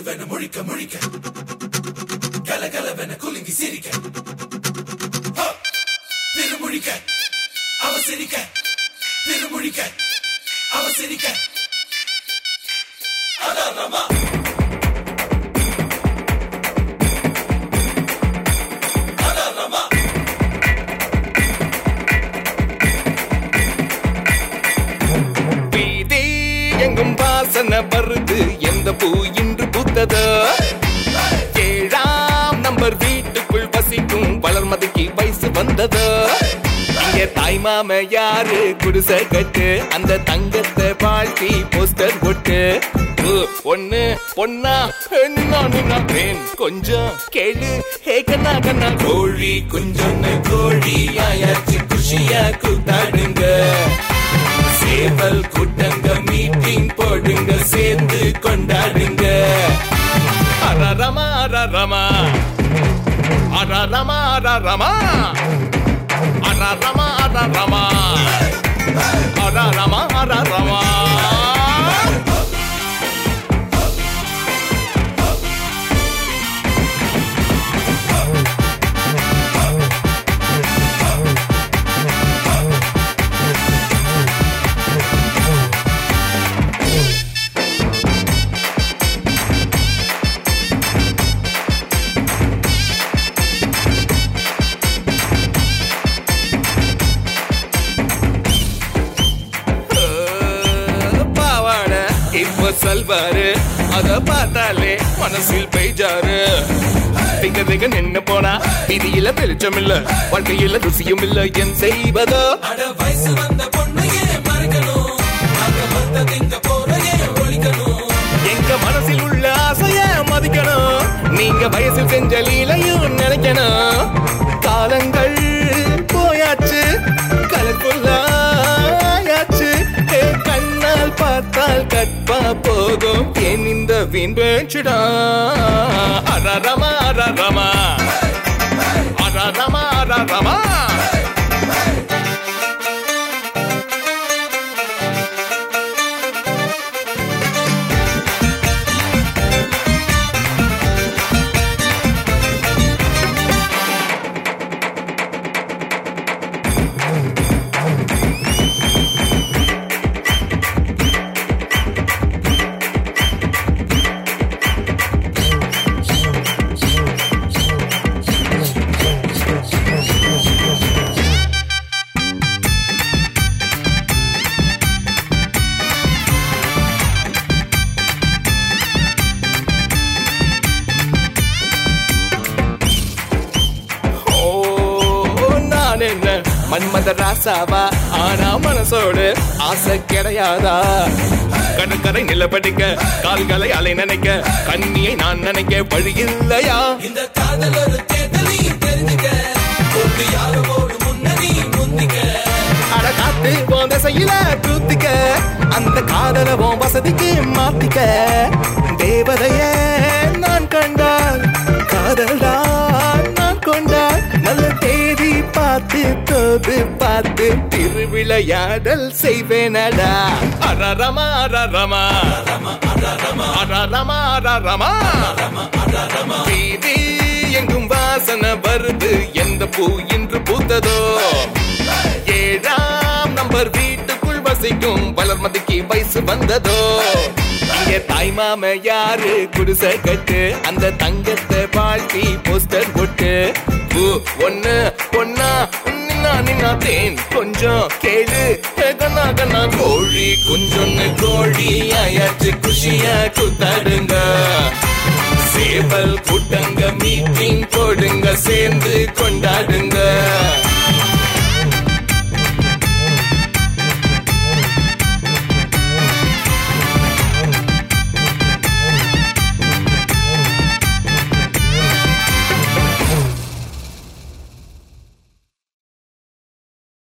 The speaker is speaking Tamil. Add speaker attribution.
Speaker 1: கலகலவென முழிக்க முழிக்க கலகலவென குலுங்கி சிரிக்க ஹ! திருமுழிக்க அவ சிரிக்க திருமுழிக்க அவ சிரிக்க அதான் ரமா அதான் ரமா
Speaker 2: வீதி எங்கும் வாசனை வருது எந்த பூ இன்று பூத்ததோ ஏழாம் நம்பர் வீட்டுக்குள் வசிக்கும் வளர்மதிக்கு வயசு வந்ததோ இங்க தாய் மாம யாரு குடிசை கட்டு அந்த தங்கத்தை வாழ்த்தி போஸ்டர் போட்டு ஊ, ஒண்ணு பொண்ணா பெண்ணானு நான் பேன் கொஞ்சம் கேளு ஹே கண்ணா கண்ணா கோழி குஞ்சொன்னு கோழி ஆயாச்சு குஷியா கூத்தாடுங்க சேவல் கூட்டங்க மீட்டிங் போடுங்க சேர்ந்து கொண்டாடுங்க அரரமா அரரமா அரரமா அரரமா அரரமா அரரமா அரரமா அரரமா பாவாட இப்ப சல்வாரு அத பார்த்தாலே மனசில் பெய்ஜாரு திங்க திங்க நின்னு போனா விதியில வெளிச்சம் இல்ல வாழ்க்கையில ருசியும் இல்ல என் செய்வதோ
Speaker 1: அட வயசு வந்த பொண்ணையே மறக்கணும் அங்க வந்தது இங்க போறையே ஒழிக்கணும்
Speaker 2: எங்க மனசில் உள்ள ஆசைய மதிக்கணும் நீங்க வயசில் செஞ்ச லீலையும் நினைக்கணும் காலங்கள் போயாச்சு கலக்குள்ளாயாச்சு என் கண்ணால் பார்த்தால் கற்பா போகும் ஏன் இந்த வீண் பேச்சுடா அரரமா அரரமா அரரமா அரரமா ஓ நான் என்ன மன்மத ராசாவா ஆனா மனசோடு ஆசை கிடையாதா கடற்கரை நிலப்படிக்க கால்களை அலை நினைக்க கண்ணியை நான் நினைக்க வழி இல்லையா
Speaker 1: இந்த காதல் ஒரு தேர்தல் நீ தெரிஞ்சுக்க ஒன்று யாரோடு முன்னணி முந்திக்க
Speaker 2: அட காத்து போந்த செய்யல தூத்திக்க அந்த காதல உன் வசதிக்கு மாத்திக்க தேவதைய நான் கண்டால் காதல் தான் நான் கொண்டால் நல்ல தேதி பார்த்து தோது பார்த்து திருவிளையாடல் செய்வேனடா அரரமா அரரமா அரரமா அரரமா வீதி எங்கும் வாசனை வருது எந்த பூ இன்று பூத்ததோ ஏழாம் நம்பர் வீட்டுக்குள் வசிக்கும் வளர்மதிக்கு வயசு வந்ததோ இங்க தாய் மாம யாரு குடிசை கட்டு அந்த தங்கத்தை வாழ்த்தி போஸ்டர் போட்டு பூ ஒண்ணு பொண்ணா நின்னா நின்னா தேன் கொஞ்சம் கேளு ஹே கண்ணா கண்ணா கோழி குஞ்சொன்னு கோழி ஆயாச்சு குஷியா கூத்தாடுங்க சேவல் கூட்டங்க மீட்டிங் போடுங்க சேர்ந்து கொண்டாடுங்க